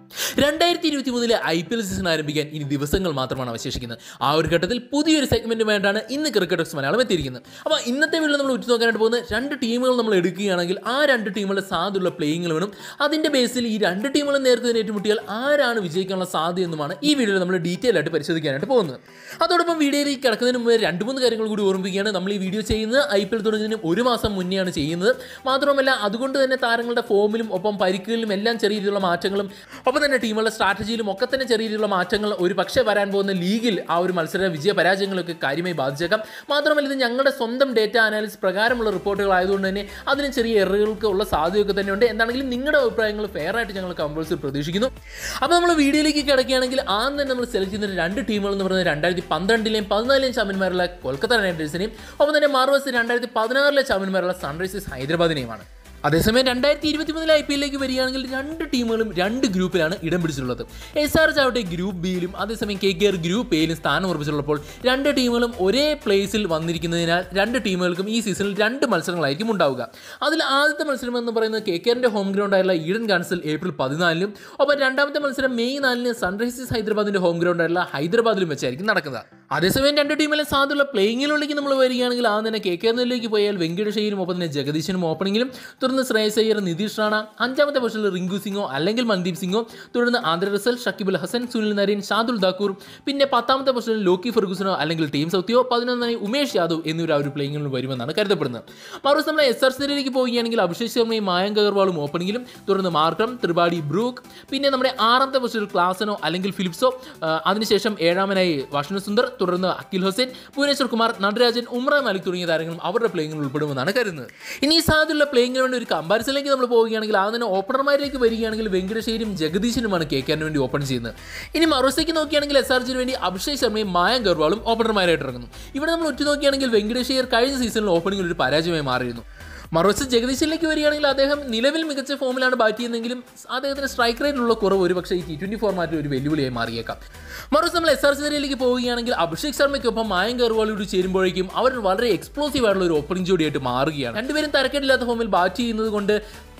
രണ്ടായിരത്തി ഇരുപത്തി മൂന്നിലെ ഐ പി എൽ സീസൺ ആരംഭിക്കാൻ ഇനി ദിവസങ്ങൾ മാത്രമാണ് അവശേഷിക്കുന്നത് ആ ഒരു ഘട്ടത്തിൽ പുതിയൊരു സെഗ്മെന്റുമായിട്ടാണ് ഇന്ന് ക്രിക്കറ്റേഴ്സ് മലയാളം എത്തിയിരിക്കുന്നത് അപ്പോൾ ഇന്നത്തെ വീഡിയോ നമ്മൾ ഉറ്റുനോക്കാനായിട്ട് പോകുന്ന രണ്ട് ടീമുകൾ നമ്മൾ എടുക്കുകയാണെങ്കിൽ ആ രണ്ട് ടീമുകളുടെ സാധ്യതയുള്ള പ്ലേയിങ്ങൾ വേണം അതിൻ്റെ ബേസിൽ ഈ രണ്ട് ടീമുകളും നേരത്തെ ഏറ്റുമുട്ടിയാൽ ആരാണ് വിജയിക്കാനുള്ള സാധ്യത എന്നുമാണ് ഈ വീഡിയോയിൽ നമ്മൾ ഡീറ്റെയിൽ ആയിട്ട് പരിശോധിക്കാനായിട്ട് പോകുന്നത് അതോടൊപ്പം വീഡിയോയിലേക്ക് കിടക്കുന്നതിന് മുമ്പ് രണ്ട് മൂന്ന് കാര്യങ്ങൾ കൂടി ഓർമ്മിക്കുകയാണ് നമ്മൾ ഈ വീഡിയോ ചെയ്യുന്നത് ഐ പി എൽ തുടങ്ങുന്നതിന് ഒരു മാസം മുന്നെയാണ് ചെയ്യുന്നത് മാത്രമല്ല അതുകൊണ്ട് തന്നെ താരങ്ങളുടെ ഫോമിലും ഒപ്പം പരിക്കുകളിലും എല്ലാം ചെറിയ രീതിയിലുള്ള മാറ്റങ്ങളും ഒപ്പം തന്നെ ടീമുകളുടെ സ്ട്രാറ്റജിയിലും ഒക്കെ തന്നെ ചെറിയ രീതിയിലുള്ള മാറ്റങ്ങൾ ഒരു പക്ഷേ വരാൻ പോകുന്ന ലീഗിൽ ആ ഒരു മത്സര വിജയ പരാജയങ്ങളൊക്കെ കാര്യമായി ബാധിച്ചേക്കാം മാത്രമല്ല ഇത് ഞങ്ങളുടെ സ്വന്തം ഡേറ്റ അനാലിസിസ് പ്രകാരമുള്ള റിപ്പോർട്ടുകൾ ആയതുകൊണ്ട് തന്നെ അതിന് ചെറിയ എററുകൾക്ക് ഉള്ള സാധ്യതയൊക്കെ തന്നെയുണ്ട് എന്താണെങ്കിലും നിങ്ങളുടെ അഭിപ്രായങ്ങൾ ഫെയർ ആയിട്ട് ഞങ്ങൾ കമ്പൾസറി പ്രതീക്ഷിക്കുന്നു അപ്പോൾ നമ്മൾ വീഡിയോയിലേക്ക് കിടക്കുകയാണെങ്കിൽ ആദ്യം തന്നെ നമ്മൾ സെലക്ട് ചെയ്യുന്ന രണ്ട് ടീമുകൾ എന്ന് പറയുന്നത് രണ്ടായിരത്തി പന്ത്രണ്ടിലെയും പതിനാലിലെയും ചാമ്പ്യന്മാരുള്ള കൊൽക്കത്ത നൈറ്റ് റൈഡേഴ്സിനെയും ഒപ്പം തന്നെ മാർവസ് രണ്ടായിരത്തി പതിനാറിലെ ചാമ്പ്യന്മാരുള്ള സൺറൈസേഴ്സ് ഹൈദരാബാദിനെയുമാണ് അതേസമയം രണ്ടായിരത്തി ഇരുപത്തി മൂന്നിലെ ഐ പി എല്ലിലേക്ക് വരികയാണെങ്കിൽ രണ്ട് ടീമുകളും രണ്ട് ഗ്രൂപ്പിലാണ് ഇടം പിടിച്ചിട്ടുള്ളത് എസ് ആർ എച്ച് ആവട്ടെ ഗ്രൂപ്പ് ബിയിലും അതേസമയം കെ കെ ആർ ഗ്രൂപ്പ് എയിലും സ്ഥാനം ഉറപ്പിച്ചിട്ടുള്ളപ്പോൾ രണ്ട് ടീമുകളും ഒരേ പ്ലേസിൽ വന്നിരിക്കുന്നതിനാൽ രണ്ട് ടീമുകൾക്കും ഈ സീസണിൽ രണ്ട് മത്സരങ്ങളായിരിക്കും ഉണ്ടാവുക അതിൽ ആദ്യത്തെ മത്സരം എന്ന് പറയുന്നത് കെ കെ ആറിൻ്റെ ഹോം ഗ്രൗണ്ടായുള്ള ഈഡൻ കാൺസൽ ഏപ്രിൽ പതിനാലിനും ഒപ്പം രണ്ടാമത്തെ മത്സരം മെയ് നാലിന് സൺറൈസേഴ്സ് ഹൈദരാബാദിൻ്റെ ഹോം ഗ്രൗണ്ടായുള്ള ഹൈദരാബാദിലും വെച്ചായിരിക്കും നടക്കുന്നത് അതേസമയം രണ്ട് ടീമിലെ സാധ്യതയുള്ള പ്ലേയിങ്ങിലേക്ക് നമ്മൾ വരികയാണെങ്കിൽ ആദ്യം തന്നെ കെ കെ ആറിലേക്ക് പോയാൽ വെങ്കടേഷയും ഒപ്പം തന്നെ ജഗദീശനും ഓപ്പണിങ്ങിലും തുടർന്ന് ശ്രേയസ് അയ്യർ നിതീഷ് റാണ അഞ്ചാമത്തെ പൊസിഷനിൽ റിങ്കു സിംഗോ അല്ലെങ്കിൽ മൻദീപ് സിംഗോ തുടർന്ന് ആന്ധ്ര റസൽ ഷക്കിബുൽ ഹസൻ സുനിൽ നരീൻ ഷാദുൽ ദാക്കൂർ പിന്നെ പത്താമത്തെ പൊസിഷനിൽ ലോക്കി ഫെർഗുസനോ അല്ലെങ്കിൽ ടീം സൗത്തിയോ പതിനൊന്നായി ഉമേഷ് യാദവ് എന്നിവർ ആ ഒരു പ്ലേയിങ്ങിൽ വരുമെന്നാണ് കരുതപ്പെടുന്നത് മറുവശം നമ്മൾ എസ് ആർ സിയിലേക്ക് പോവുകയാണെങ്കിൽ അഭിഷേക് ശർമ്മയും മായങ്ക് അഗർവാളും ഓപ്പണിങ്ങിലും തുടർന്ന് മാർക്രം ത്രിപാഠി ബ്രൂക്ക് പിന്നെ നമ്മുടെ ആറാമത്തെ പൊസിഷനിൽ ക്ലാസനോ അല്ലെങ്കിൽ ഫിലിപ്സോ ആ, അതിനുശേഷം ഏഴാമനായി വാഷ്ണു സുന്ദർ തുടർന്ന് അഖിൽ ഹുസൈൻ ഭുവനേശ്വർ കുമാർ നടരാജൻ ഉമ്ര മാലിക് തുടങ്ങിയ താരങ്ങളും അവരുടെ പ്ലേയിങ്ങിൽ ഉൾപ്പെടുമെന്നാണ് കരുതുന്നത് ഇനി ഈ സാധ്യതയുള്ള പ്ലേയിങ്ങിന് വേണ്ടി ഒരു കമ്പാരിസണിലേക്ക് നമ്മൾ പോവുകയാണെങ്കിൽ ആദ്യം തന്നെ ഓപ്പണർമാരിലേക്ക് വരികയാണെങ്കിൽ വെങ്കടേശ്വരിയും ജഗദീശനുമാണ് കെ കെന് വേണ്ടി ഓപ്പൺ ചെയ്യുന്നത് ഇനി മറുവശത്തേക്ക് നോക്കുകയാണെങ്കിൽ എസ് ആർ ജിന് വേണ്ടി അഭിഷേക് ശർമ്മയും മായങ്ക് അഗർവാളും ഓപ്പണർമാരായിട്ട് ഇറങ്ങുന്നു ഇവിടെ നമ്മൾ ഉറ്റു നോക്കുകയാണെങ്കിൽ വെങ്കടേശ്വർ കഴിഞ്ഞ സീസണിൽ ഓപ്പണിംഗിൽ ഒരു പരാജയമായി മാറിയിരുന്നു മറുവശത്ത് ജഗദീശിലേക്ക് വരികയാണെങ്കിൽ അദ്ദേഹം നിലവിൽ മികച്ച ഫോമിലാണ് ബാറ്റ് ചെയ്യുന്നതെങ്കിലും അദ്ദേഹത്തിന് സ്ട്രൈക്ക് റേറ്റിലുള്ള കുറവ് ഒരു പക്ഷേ ഈ ടി ട്വന്റി ഫോർമാറ്റിൽ ഒരു വെല്ലുവിളിയായി മാറിയേക്കാം മറുവശത്ത് നമ്മൾ എസ് ആർ സിയിലേക്ക് പോവുകയാണെങ്കിൽ അഭിഷേക് ശർമ്മയ്ക്കൊപ്പം മായങ്ക് അഗർവാളിയോട് ചേരുമ്പോഴേക്കും അവർ വളരെ എക്സ്പ്ലോസീവ് ആയിട്ടുള്ള ഒരു ഓപ്പണിംഗ് ജോഡിയായിട്ട് മാറുകയാണ് രണ്ടുപേരും തരക്കേടില്ലാത്ത ഫോമിൽ ബാറ്റ് ചെയ്യുന്നത് കൊണ്ട്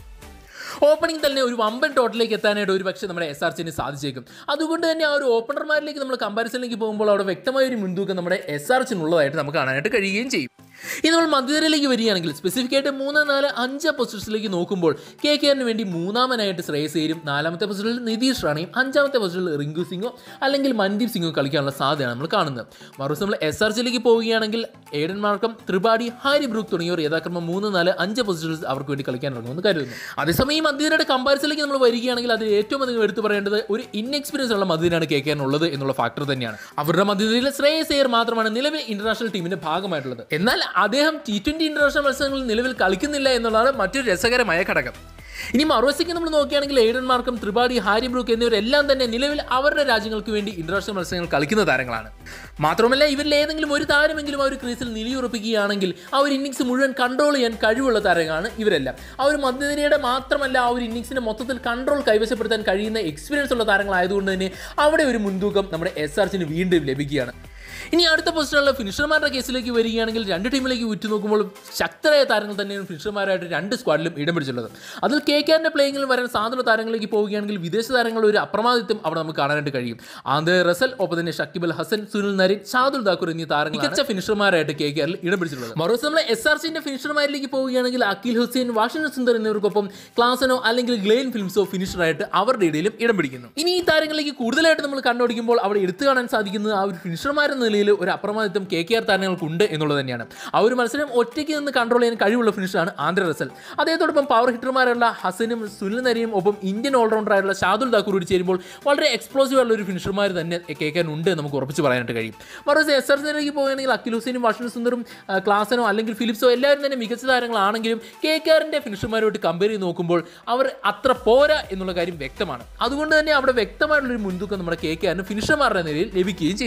ഓപ്പണിംഗ് തന്നെ ഒരു വമ്പൻ ടോട്ടലിലേക്ക് എത്താനായിട്ട് ഒരു പക്ഷേ നമ്മുടെ എസ് ആർ സിന് സാധിച്ചേക്കും അതുകൊണ്ട് തന്നെ ആ ഒരു ഓപ്പണർമാരിലേക്ക് നമ്മൾ കമ്പാരിസണിലേക്ക് പോകുമ്പോൾ അവിടെ വ്യക്തമായ ഒരു മുൻതൂക്കം നമ്മുടെ എസ് ആർ സിനുള്ളതായിട്ട് നമുക്ക് കാണാനായിട്ട് കഴിയുകയും ചെയ്യും ഇനി നമ്മൾ മധ്യനിരയിലേക്ക് വരികയാണെങ്കിൽ സ്പെസിഫിക് ആയിട്ട് മൂന്ന് നാല് അഞ്ച് പൊസിഷനിലേക്ക് നോക്കുമ്പോൾ കെ കെ ആറിന് വേണ്ടി മൂന്നാമനായിട്ട് ശ്രേയസ് അയ്യരും നാലാമത്തെ പൊസിഷനിൽ നിതീഷ് റാണയും അഞ്ചാമത്തെ പൊസിഷനിൽ റിങ്കു സിംഗോ അല്ലെങ്കിൽ മൻദീപ് സിംഗോ കളിക്കാനുള്ള സാധ്യതയാണ് നമ്മൾ കാണുന്നത് മറുവശം നമ്മൾ എസ് ആർ സിയിലേക്ക് പോവുകയാണെങ്കിൽ Aiden Markram Tripathi Harry Brook തുടങ്ങിയവർ യഥാക്രമം മൂന്ന് നാല് അഞ്ച് പൊസിഷനിൽ അവർക്ക് വേണ്ടി കളിക്കാൻ ഇറങ്ങുമെന്ന് കരുതുന്നു അതേസമയം ഈ മധ്യനിരയുടെ കമ്പാരിസണിലേക്ക് നമ്മൾ വരികയാണെങ്കിൽ അതിൽ ഏറ്റവും അധികം എടുത്തു പറയേണ്ടത് ഒരു ഇൻഎക്സ്പീരിയൻസ് ഉള്ള മധ്യനാണ് കെ കെ ഉള്ളത് എന്നുള്ള ഫാക്ടർ തന്നെയാണ് അവരുടെ മധ്യനിരയിൽ ശ്രേയസ് അയ്യർ മാത്രമാണ് നിലവിൽ ഇന്റർനാഷണൽ ടീമിന്റെ ഭാഗമായിട്ടുള്ളത് എന്നാൽ അദ്ദേഹം ടി ട്വന്റി ഇന്റർനാഷണൽ മത്സരങ്ങളിൽ നിലവിൽ കളിക്കുന്നില്ല എന്നുള്ളതാണ് മറ്റൊരു രസകരമായ ഘടകം ഇനി മറുവശത്തേക്ക് നമ്മൾ നോക്കുകയാണെങ്കിൽ എയ്ഡൻ മാർക്കും ത്രിപാഠി ഹാരി ബ്രൂക്ക് എന്നിവരെല്ലാം തന്നെ നിലവിൽ അവരുടെ രാജ്യങ്ങൾക്ക് വേണ്ടി ഇന്റർനാഷണൽ മത്സരങ്ങൾ കളിക്കുന്ന താരങ്ങളാണ് മാത്രമല്ല ഇവരിൽ ഏതെങ്കിലും ഒരു താരമെങ്കിലും ആ ഒരു ക്രീസിൽ നിലയുറപ്പിക്കുകയാണെങ്കിൽ ആ ഒരു ഇന്നിങ്സ് മുഴുവൻ കൺട്രോൾ ചെയ്യാൻ കഴിവുള്ള താരങ്ങളാണ് ഇവരെല്ലാം ആ ഒരു മധ്യനിരയുടെ മാത്രമല്ല ആ ഒരു ഇന്നിങ്സിന്റെ മൊത്തത്തിൽ കൺട്രോൾ കൈവശപ്പെടുത്താൻ കഴിയുന്ന എക്സ്പീരിയൻസ് ഉള്ള താരങ്ങളായതുകൊണ്ട് തന്നെ അവിടെ ഒരു മുൻതൂക്കം നമ്മുടെ എസ് ആർ സിന് വീണ്ടും ലഭിക്കുകയാണ് ഇനി അടുത്ത പൊസിഷനിലുള്ള ഫിനിഷർമാരുടെ കേസിലേക്ക് വരികയാണെങ്കിൽ രണ്ട് ടീമിലേക്ക് ഉറ്റുനോക്കുമ്പോൾ ശക്തരായ താരങ്ങൾ തന്നെയാണ് ഫിനിഷർമാരായിട്ട് രണ്ട് സ്ക്വാഡിലും ഇടം പിടിച്ചിട്ടുള്ളത് അതിൽ കെ കെന്റെ പ്ലേയിങ്ങിൽ വരാൻ സാധ്യത താരങ്ങളിലേക്ക് പോവുകയാണെങ്കിൽ വിദേശ താരങ്ങളുടെ ഒരു അപ്രമാദിത്വം അവിടെ നമുക്ക് കാണാനായിട്ട് കഴിയും ആന്ധ്ര റസൽ ഒപ്പം തന്നെ ഷക്കിബൽ ഹസൻ സുനിൽ നരീൻ ഷാദുൽ ദാക്കൂർ എന്നീ താരങ്ങൾ മികച്ച ഫിനിഷർമാരായിട്ട് കെ കെറിൽ ഇടം പിടിച്ചിട്ടുള്ളത് മറുവശം നമ്മൾ എസ് ആർ സിന്റെ ഫിനിഷർമാരിലേക്ക് പോവുകയാണെങ്കിൽ അഖിൽ ഹുസൈൻ വാഷിംഗ്ടൺ സുന്ദർ എന്നിവർക്കൊപ്പം ക്ലാസനോ അല്ലെങ്കിൽ ഗ്ലെയിൻ ഫിലിംസോ ഫിനിഷറായിട്ട് അവരുടെ ഇടയിലും ഇടം പിടിക്കുന്നു ഇനി ഈ താരങ്ങളിലേക്ക് കൂടുതലായിട്ട് നമ്മൾ കണ്ടുപിടിക്കുമ്പോൾ അവിടെ എടുത്തു കാണാൻ സാധിക്കുന്നത് ആ ഒരു ഫിനിഷർമാരെന്ന നിലയിൽ ഒരു അപ്രമാദിത്വം കെ കെ ആർ താരങ്ങൾക്കുണ്ട് എന്നുള്ളത് തന്നെയാണ് ആ ഒരു മത്സരം ഒറ്റയ്ക്ക് നിന്ന് കൺട്രോൾ ചെയ്യാൻ കഴിവുള്ള ഫിനിഷറാണ് ആന്ധ്ര റസൽ അദ്ദേഹത്തോടൊപ്പം പവർ ഹിറ്റർമാരുള്ള ഹസനും സുനിൽ നരിയും ഒപ്പം ഇന്ത്യൻ ഓൾറൗണ്ടറായുള്ള ഷാദുൽ ദാക്കൂർ കൂടി ചേരുമ്പോൾ വളരെ എക്സ്പ്ലോസീവ് ആയിട്ടുള്ള ഒരു ഫിനിഷർമാർ തന്നെ കേൾക്കാൻ ഉണ്ട് എന്ന് നമുക്ക് ഉറപ്പിച്ച് പറയാനായിട്ട് കഴിയും മറുവശം എസ് ആർ സിയിലേക്ക് പോകുകയാണെങ്കിൽ അഖിൽ ഹുസൈനും വാഷിംഗ് സുന്ദറും ആ, ക്ലാസനോ അല്ലെങ്കിൽ ഫിലിപ്സോ എല്ലാവരും തന്നെ മികച്ച താരങ്ങളാണെങ്കിലും കെ കെ ആറിൻ്റെ ഫിനിഷർമാരുമായിട്ട് കമ്പയർ ചെയ്ത് നോക്കുമ്പോൾ അവർ അത്ര പോരാ എന്നുള്ള കാര്യം വ്യക്തമാണ് അതുകൊണ്ട് തന്നെ അവിടെ വ്യക്തമായിട്ടുള്ളൊരു മുൻതൂക്കം നമ്മുടെ കെ കെ ആറിന് ഫിനിഷർമാരുടെ നിലയിൽ ലഭിക്കുകയും ചെയ്യുന്നു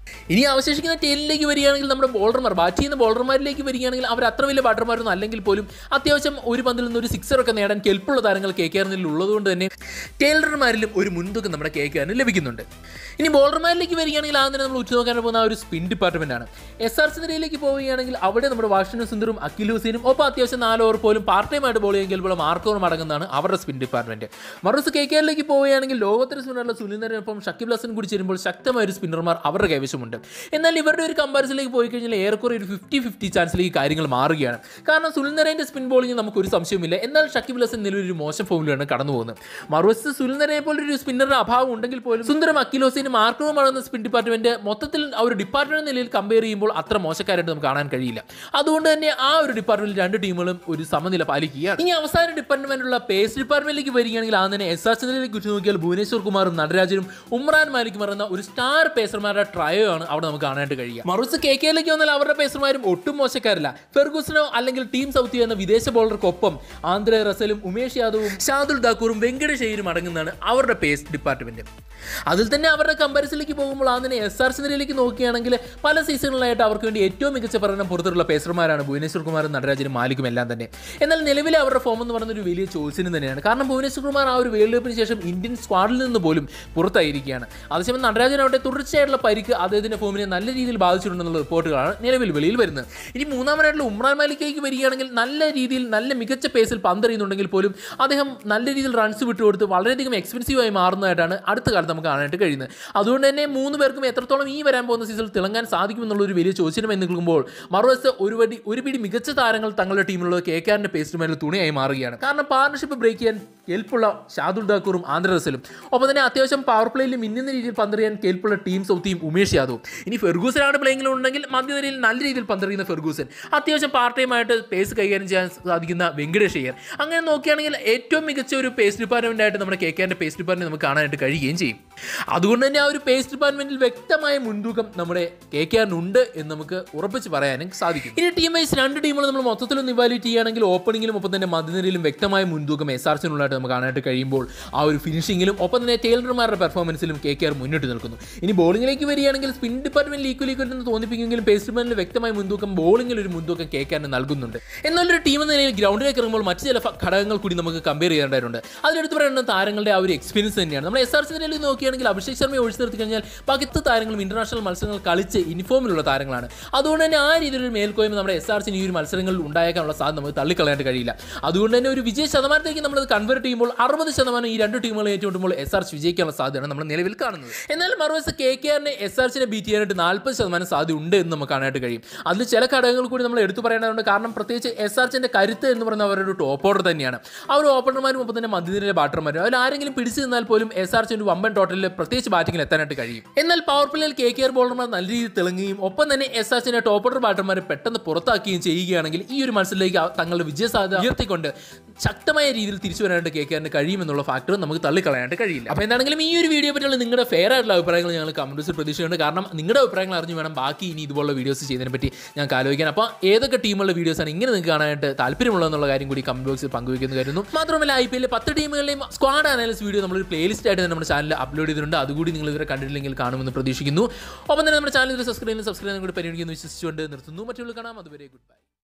ഇനി അവശേഷിക്കുന്ന ടീമിലേക്ക് വരികയാണെങ്കിൽ നമ്മുടെ ബോളർമാർ ബാറ്റ് ചെയ്യുന്ന ബോളർമാരിലേക്ക് വരികയാണെങ്കിൽ അവർ അത്ര വലിയ ബാറ്റർമാരൊന്നും അല്ലെങ്കിൽ പോലും അത്യാവശ്യം ഒരു പന്തിൽ നിന്ന് ഒരു സിക്സർ ഒക്കെ നേടാൻ കെൽപ്പുള്ള താരങ്ങൾ കെ കെ ആറിനിൽ ഉള്ളതുകൊണ്ട് തന്നെ ടേലർമാരിലും ഒരു മുൻതൂക്കം നമ്മുടെ കെ കെ ആറിന് ലഭിക്കുന്നുണ്ട് ഇനി ബോളർമാരിലേക്ക് വരികയാണെങ്കിൽ ആദ്യം നമ്മൾ ഉറ്റുനോക്കാൻ പോകുന്ന ആ ഒരു സ്പിൻ ഡിപ്പാർട്ട്മെന്റ് ആണ് എസ് ആർ സിനിരയിലേക്ക് പോവുകയാണെങ്കിൽ അവിടെ നമ്മുടെ വാഷിംഗ്ടൺ സുന്ദറും അഖിൽ ഹുസൈനും ഒപ്പം അത്യാവശ്യം നാല് ഓവർ പോലും പാർട്ട് ടൈം ആയിട്ട് ബോൾ ചെയ്യുമെങ്കിൽ പോലും മാർക്കോറും അടങ്ങുന്നതാണ് അവരുടെ സ്പിൻ ഡിപ്പാർട്ട്മെന്റ് മറുസ് കെ കെ ആറിലേക്ക് പോവുകയാണെങ്കിൽ ലോകോത്തര സ്പിന്നറുള്ള സുനിന്ദരനൊപ്പം ഷക്കിബ് ഹസൻ കൂടി ചേരുമ്പോൾ ശക്തമായ ഒരു സ്പിന്നർമാർ അവരുടെ കൈവശമുണ്ട് എന്നാൽ ഇവരുടെ ഒരു കമ്പാരിസണിലേക്ക് പോയി കഴിഞ്ഞാൽ ഏറെക്കുറെ ഒരു ഫിഫ്റ്റി ഫിഫ്റ്റി ചാൻസിലേക്ക് കാര്യങ്ങൾ മാറുകയാണ് കാരണം സുനിൽനരേൻ്റെ സ്പിൻ ബോളിംഗ് നമുക്ക് ഒരു സംശയമില്ല എന്നാൽ ഷക്കിബ് ഹസൻ നിലവിൽ ഒരു മോശം ഫോമിലാണ് കടന്നു പോകുന്നത് മറുവശത്ത് സുനിൽനരയെ പോലെ ഒരു സ്പിന്നറുടെ അഭാവം ഉണ്ടെങ്കിൽ പോലും സുന്ദരം അക്കിലോസിനും മാർക്കവും അടങ്ങുന്ന സ്പിൻ ഡിപ്പാർട്ട്മെന്റ് മൊത്തത്തിൽ ആ ഒരു ഡിപ്പാർട്ട്മെന്റ് നിലയിൽ കമ്പയർ ചെയ്യുമ്പോൾ അത്ര മോശക്കാരായിട്ട് നമുക്ക് കാണാൻ കഴിയില്ല അതുകൊണ്ട് തന്നെ ആ ഒരു ഡിപ്പാർട്ട്മെന്റിൽ രണ്ട് ടീമുകളും ഒരു സമനില പാലിക്കുകയാണ് ഇനി അവസാന ഡിപ്പാർട്ട്മെന്റിലുള്ള പേസ് ഡിപ്പാർട്ട്മെന്റിലേക്ക് വരികയാണെങ്കിൽ ആദ്യം തന്നെ എസ് ആർ ചന്ദ്രയിലേക്ക് ഉറ്റു നോക്കിയാൽ ഭുവനേശ്വർ കുമാറും നടരാജനും ഉമ്രാൻ മാലിക്കും പറയുന്ന ഒരു സ്റ്റാർ പേസർമാരുടെ ട്രയോ ആണ് അവിടെ നമുക്ക് കാണാനായിട്ട് കഴിയുക മറുസ് കെ കെയിലേക്ക് വന്നാൽ അവരുടെ പേസർമാരും ഒട്ടും മോശക്കാരില്ല ഫെർഗൂസനോ അല്ലെങ്കിൽ ടീം സൗത്തി എന്ന വിദേശ ബോളർക്കൊപ്പം ആന്ധ്ര റസലും ഉമേഷ് യാദവും ഷാദുൽ ദാക്കൂറും വെങ്കടേഷ് അയ്യരും അടങ്ങുന്നതാണ് അവരുടെ പേസ് ഡിപ്പാർട്ട്മെന്റ് അതിൽ തന്നെ അവരുടെ കമ്പാരിസണിലേക്ക് പോകുമ്പോൾ അതിനെ എസ് ആർ സിനിരയിലേക്ക് നോക്കുകയാണെങ്കിൽ പല സീസണുകളായിട്ട് അവർക്ക് വേണ്ടി ഏറ്റവും മികച്ച പ്രകടനം പുറത്തുള്ള പേസർമാരാണ് ഭുവനേശ്വർ കുമാറും നടരാജനും മാലിക്കും എല്ലാം തന്നെ എന്നാൽ നിലവിലെ അവരുടെ ഫോം എന്ന് പറയുന്ന ഒരു വലിയ ചോദ്യം തന്നെയാണ് കാരണം ഭുവനേശ്വർ കുമാർ ആ ഒരു വേൾഡ് കപ്പിന് ശേഷം ഇന്ത്യൻ സ്ക്വാഡിൽ നിന്ന് പോലും പുറത്തായിരിക്കുകയാണ് അതേസമയം നടരാജൻ അവിടെ തുടർച്ചയായിട്ടുള്ള പരിക്ക് അദ്ദേഹത്തിന്റെ ഫോമിനെ നല്ല രീതിയിൽ ബാധിച്ചിട്ടുണ്ടെന്നുള്ള റിപ്പോർട്ടുകളാണ് നിലവിൽ വെളിയിൽ വരുന്നത് ഇനി മൂന്നാമനായിട്ടുള്ള ഉമ്രാൻ മാലിക്കേക്ക് വരികയാണെങ്കിൽ നല്ല രീതിയിൽ നല്ല മികച്ച പേസിൽ പന്തെറിയുന്നുണ്ടെങ്കിൽ പോലും അദ്ദേഹം നല്ല രീതിയിൽ റൺസ് വിട്ടുകൊടുത്ത് വളരെയധികം എക്സ്പെൻസീവായി മാറുന്നതായിട്ടാണ് അടുത്ത കാലത്ത് നമുക്ക് കാണാനായിട്ട് കഴിയുന്നത് അതുകൊണ്ട് തന്നെ മൂന്ന് പേർക്കും എത്രത്തോളം ഈ വരാൻ പോകുന്ന സീസണിൽ തിളങ്ങാൻ സാധിക്കുമെന്നുള്ള ഒരു വലിയ ചോദ്യം എന്ന് നിൽക്കുമ്പോൾ മറുവശത്ത് ഒരു വടി ഒരു പിടി മികച്ച താരങ്ങൾ തങ്ങളുടെ ടീമിലുള്ള കെ കെആറിന്റെ പേസ്റ്റുമാരിൽ തുണിയായി മാറുകയാണ് കാരണം പാർട്ണർഷിപ്പ് ബ്രേക്ക് ചെയ്യാൻ കെൽപ്പുള്ള ഷാദുൽ ദാക്കൂറും ആന്ധ്ര റസലും ഒപ്പം തന്നെ അത്യാവശ്യം പവർ പ്ലേയിൽ മിന്നുന്ന രീതിയിൽ പന്തെറിയാൻ കെൽപ്പുള്ള ടീം സൗത്തിയും ഉമേഷ് യാദവും ഇനി ഫെർഗൂസനാണ് പ്ലേയിങ്ങിൽ ഉണ്ടെങ്കിൽ മധ്യനിരയിൽ നല്ല രീതിയിൽ പന്തെറിയുന്ന ഫെർഗൂസൻ അത്യാവശ്യം പാർട്ട് ടൈം ആയിട്ട് പേസ് കൈകാര്യം ചെയ്യാൻ സാധിക്കുന്ന വെങ്കടേഷ് അയ്യർ അങ്ങനെ നോക്കുകയാണെങ്കിൽ ഏറ്റവും മികച്ച ഒരു പേസ് ഡിപ്പാർട്ട്മെന്റ് ആയിട്ട് നമ്മുടെ കെ കെന്റെ പേസ് ഡിപ്പാർട്ട്മെന്റ് നമുക്ക് കാണാനായിട്ട് കഴിയുകയും ചെയ്യും അതുകൊണ്ട് തന്നെ ആ ഒരു പേസ് ഡിപ്പാർട്ട്മെന്റിൽ വ്യക്തമായ മുൻതൂക്കം നമ്മുടെ കെ കെ ഉണ്ട് എന്ന് നമുക്ക് ഉറപ്പിച്ച് പറയാനും സാധിക്കും ഇനി ടീം വൈസ് രണ്ട് ടീമുകൾ നമ്മൾ മൊത്തത്തിലൊന്ന് ഇവാലുവേറ്റ് ചെയ്യുകയാണെങ്കിൽ ഓപ്പണിംഗിലും ഒപ്പം തന്നെ മധ്യനിരയിലും വ്യക്തമായ മുൻതൂക്കം എസ് ആർ സിനുള്ളതായിട്ട് നമുക്ക് കാണാനായിട്ട് കഴിയുമ്പോൾ ആ ഒരു ഫിനിഷിങ്ങിലും ഒപ്പം തന്നെ ടൈലർമാരുടെ പെർഫോമൻസിലും കെ കെ ആർ മുന്നിട്ട് നിൽക്കുന്നു ഇനി ബോളിംഗിലേക്ക് വരികയാണെങ്കിൽ സ്പിൻ ഡിപ്പാർട്ട്മെന്റിൽ ഈക്വൽ ഈക്വൽ എന്ന് തോന്നിപ്പിക്കുമെങ്കിലും പേസ് ഡിപ്പാർട്ട്മെന്റിൽ വ്യക്തമായ മുൻതൂക്കം ബോളിംഗിൽ ഒരു മുൻതൂക്കം കെ കെ ആറിന് നൽകുന്നുണ്ട് എന്നാൽ ഒരു ടീം എന്ന നിലയിൽ ഗ്രൗണ്ടിലേക്ക് ഇറങ്ങുമ്പോൾ മറ്റ് ചില ഫ- ഘടകങ്ങൾ കൂടി നമുക്ക് കമ്പയർ ചെയ്യേണ്ടതായിട്ടുണ്ട് അതിലെടുത്ത് പറയുന്നത് താരങ്ങളുടെ ആ ഒരു എക്സ്പീരിയൻസ് തന്നെയാണ് നമ്മൾ എസ് ആർ സി നിലയിൽ നോക്കുകയാണെങ്കിൽ അഭിഷേക് ശർമ്മയെ ഒഴിച്ചു നിർത്തി കഴിഞ്ഞാൽ ബാക്കി താരങ്ങളും ഇന്റർനാഷണൽ മത്സരങ്ങൾ കളിച്ച് ഇൻഫോമിലുള്ള താരങ്ങളാണ് അതുകൊണ്ട് തന്നെ ആ രീതിയിലൊരു മേൽക്കോയ്മ നമ്മുടെ എസ് ആർ സിന് ഈ ഒരു മത്സരങ്ങളിൽ ഉണ്ടായേക്കാനുള്ള സാധ്യത നമുക്ക് തള്ളിക്കളയാനായിട്ട് കഴിയില്ല അതുകൊണ്ട് തന്നെ ഒരു വിജയ ശതമാനത്തേക്ക് നമ്മൾ കൺവേർട്ട് ചെയ്യുമ്പോൾ അറുപത് ശതമാനം ഈ രണ്ട് ടീമുകൾ ഏറ്റുമുട്ടുമ്പോൾ എസ് ആർ സി വിജയിക്കാനുള്ള സാധ്യതയാണ് നമ്മൾ നിലവിൽ കാണുന്നത് എന്നാൽ മറുവശത്ത് കെ കെ ആറിനെ എസ് ആർ സിനെ ബീറ്റ് ചെയ്യാനായിട്ട് നാൽപ്പത് ശതമാനം സാധ്യത ഉണ്ട് എന്ന് നമുക്ക് കാണാനായിട്ട് കഴിയും അതിൽ ചില ഘടകങ്ങൾ കൂടി നമ്മൾ എടുത്തു പറയേണ്ടതുണ്ട് കാരണം പ്രത്യേകിച്ച് എസ് ആർ സിന്റെ കരുത്ത് എന്ന് പറയുന്ന അവരുടെ ഒരു ടോപ്പ് ഓർഡർ തന്നെയാണ് ആ ഒരു ഓപ്പണർമാരും ഒപ്പം തന്നെ മധ്യനിരയിലെ ബാറ്റർമാരും അതിൽ ആരെങ്കിലും പിടിച്ചു നിന്നാൽ പോലും എസ് ആർ സിന്റെ വമ്പൻ ടോട്ടലിൽ പ്രത്യേകിച്ച് ബാറ്റിംഗിൽ എത്താനായിട്ട് കഴിയും എന്നാൽ പവർ പ്ലേയിൽ കെ കെ ആർ ബോളർമാർ നല്ല രീതിയിൽ തിളങ്ങുകയും ഒപ്പം തന്നെ എസ് ആർ സിന്റെ ടോപ്പ് ഓർഡർ ബാറ്റർമാരെ പെട്ടെന്ന് പുറത്താക്കുകയും ചെയ്യുകയാണെങ്കിൽ ഈ ഒരു മത്സരത്തിലേക്ക് ആ- തങ്ങളുടെ വിജയ സാധ്യത ഉയർത്തിക്കൊണ്ട് ശക്തമായ രീതിയിൽ തിരിച്ചു വരാനായിട്ട് കെ കെ ആറിന് കഴിയുമെന്നുള്ള ഫാക്ടർ നമുക്ക് തള്ളിക്കളയാനായിട്ട് കഴിയില്ല അപ്പോൾ എന്താണെങ്കിലും ഈ ഒരു വീഡിയോ പറ്റിയുള്ള നിങ്ങളുടെ ഫെയർ ആയിട്ടുള്ള അഭിപ്രായങ്ങൾ ഞങ്ങൾ കമൻറ്റ്സിൽ പ്രതീക്ഷിക്കുന്നുണ്ട് കാരണം നിങ്ങളുടെ അഭിപ്രായങ്ങൾ അറിഞ്ഞു വേണം ബാക്കി ഇനി ഇതുപോലുള്ള വീഡിയോസ് ചെയ്യുന്നതിനെ പറ്റി ഞങ്ങൾക്ക് ആലോചിക്കാൻ അപ്പോൾ ഏതൊക്കെ ടീമുകളുടെ വീഡിയോസാണ് ഇങ്ങനെ നിങ്ങൾക്ക് കാണാനായിട്ട് താല്പര്യമുള്ളതെന്നുള്ള കാര്യം കൂടി കമന്റ് ബോക്സിൽ പങ്കുവയ്ക്കുന്നു കരുതുന്നു മാത്രമല്ല ഐ പി എല്ലിലെ പത്ത് ടീമുകളുടെയും സ്ക്വാഡ് അനാലിസ് വീഡിയോ നമ്മളൊരു പ്ലേലിസ്റ്റ് ആയിട്ട് തന്നെ നമ്മുടെ ചാനലിൽ അപ്ലോഡ് ചെയ്തിട്ടുണ്ട് അതുകൂടി നിങ്ങൾ ഇതുവരെ കണ്ടിട്ടില്ലെങ്കിൽ കാണുമെന്ന് പ്രതീക്ഷിക്കുന്നു ഒപ്പം തന്നെ നമ്മുടെ ചാനൽ സബ്സ്ക്രൈബ് ചെയ്യുന്ന സബ്സ്ക്രൈബ് കൂടി പരിഗണിക്കുന്നു വിശ്വസിച്ചുകൊണ്ട് നിർത്തുന്നു മറ്റുള്ള കാണാം അതുവരെ ഗുഡ് ബൈ